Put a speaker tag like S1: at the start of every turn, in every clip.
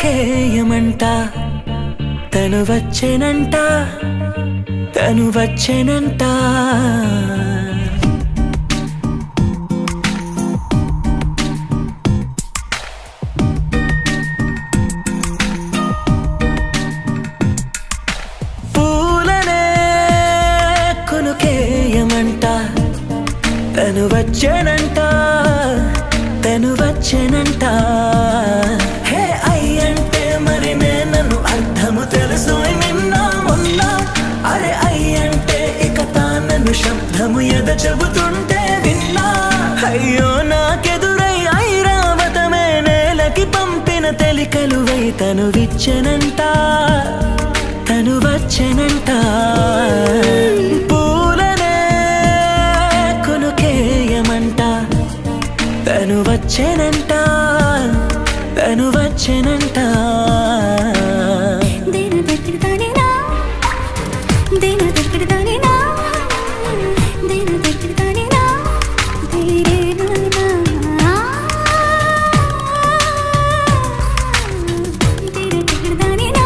S1: కొనుకేయమంట తను వచ్చెనంట తను వచ్చెనంట పూలనే కొనుకేయమంట తను వచ్చెనంట తను వచ్చెనంట హే అయ్యంటే మరి నేను అర్థము తెలుసు నిన్న మొన్న అరే అయ్యంటే ఇక తానను శబ్దము ఎద చెబుతుంటే విన్నా అయ్యో నాకెదురై ఐరావతమే నేలకి పంపిన తెలికలువై తను విచ్చనంట తను వచ్చెనంట పూలనే కొనుకేయమంట తను వచ్చెనంట తను వచ్చెనంట
S2: దేన దగ్గర దానేనా దేన దగ్గర దానేనా దేన దగ్గర దానేనా దేరేనా దేన దగ్గర దానేనా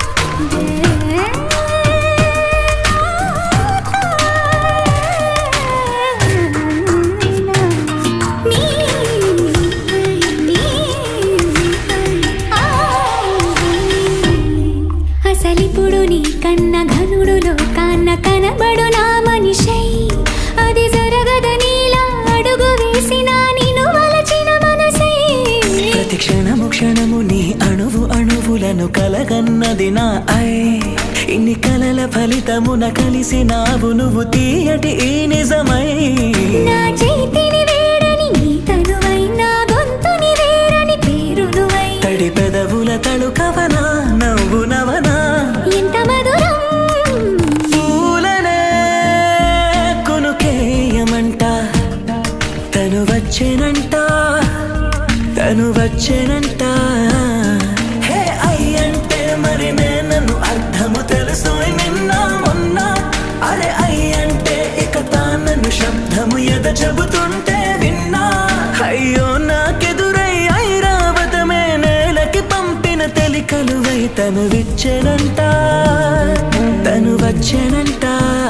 S2: అసలిప్పుడు నీ కన్న ఘనుడులో కన్న కనబడు నా మనిషై అది జరగదనిలా అడుగు వేసిన నిన్ను వలచిన మనసై
S1: ప్రతి క్షణము క్షణము నీ అణువు అణువులను కలగన్నది నా ఐ ఇన్ని కలల ఫలితమున కలిసి నావు నువ్వు తీయటి ఈ నిజమై
S2: నా చేతిని వేడని నీ తనువై నా గొంతుని వేరని పేరు నువ్వై
S1: తడి పెదవుల తళుకవనా నవ్వు నవనా
S2: ఎంత మధురం
S1: పూలనే కొనుకేయమంట తను వచ్చేనంట తను వచ్చేనంట హే అయ్యంటే మరి నేను అర్థము తెలుసు నిన్న మొన్న అరే అయ్యంటే ఇక తానను శబ్దము ఎద చెబుతుంటే విన్నా అయ్యో నాకెదురై ఐరావతమే నేలకి పంపిన తెలికలువై తను విచ్చెనంట తను వచ్చెనంట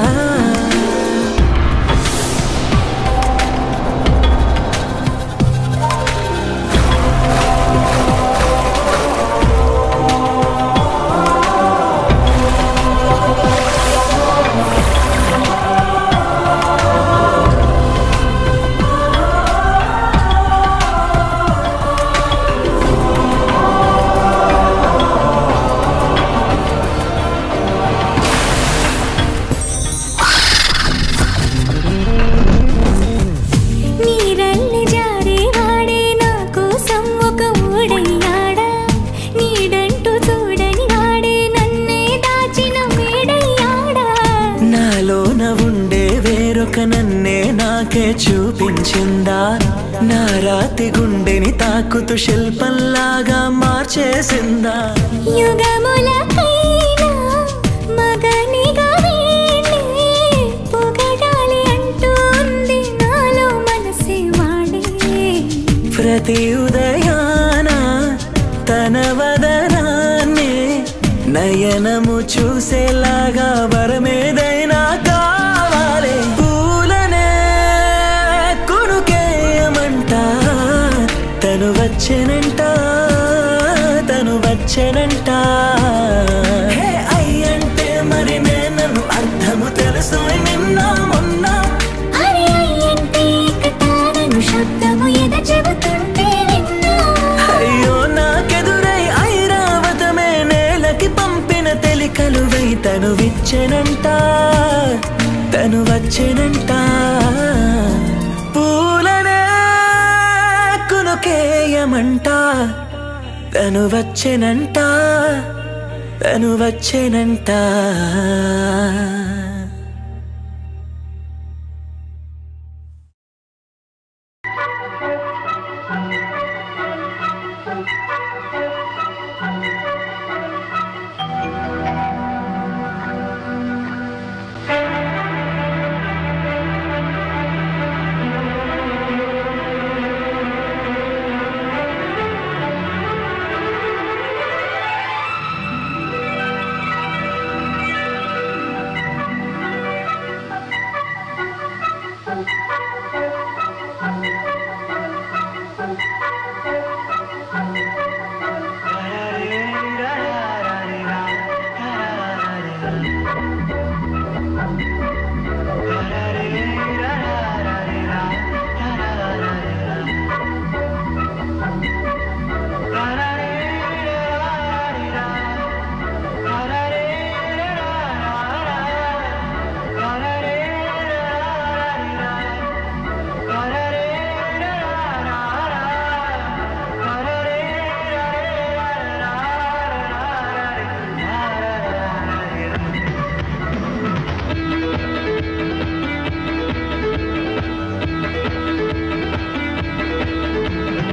S2: నీరల్లి జారే వాడే నా కోసం ఒక ఊడయ్యాడా నీడంటూ చూడని వాడే నన్నే దాచిన మేడయ్యాడా
S1: నాలోన ఉండే వేరొక నన్నే నాకే చూపించిందా నా రాతి గుండెని తాకుతూ శిల్పంలాగా మార్చేసిందా
S2: యుగములకైనా మగనిగా వీణ్ణి పొగడాలి అంటూ ఉంది నాలో మనసే వాడే
S1: ప్రతి ఉదయాన తన వదనాన్ని నయనము చూసేలాగా వరమేదైనా కావాలి పూలనే కొనుకేయమంట తను వచ్చెనంట తను వచ్చెనంట హే అయ్యంటే మరి నేను అర్థము తెలుసు నిన్న మొన్న
S2: అరే అయ్యంటే ఇక తానను శబ్దము ఎద చెబుతుంటే విన్నా
S1: అయ్యో నాకెదురై ఐరావతమే నేలకి పంపిన తెలికలువై తను విచ్చెనంట తను వచ్చెనంట పూలనే కొనుకేయమంట తను వచ్చెనంట తను వచ్చెనంట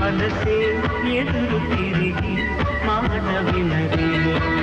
S1: మనసే ఎదురు తిరిగి మాట వినదే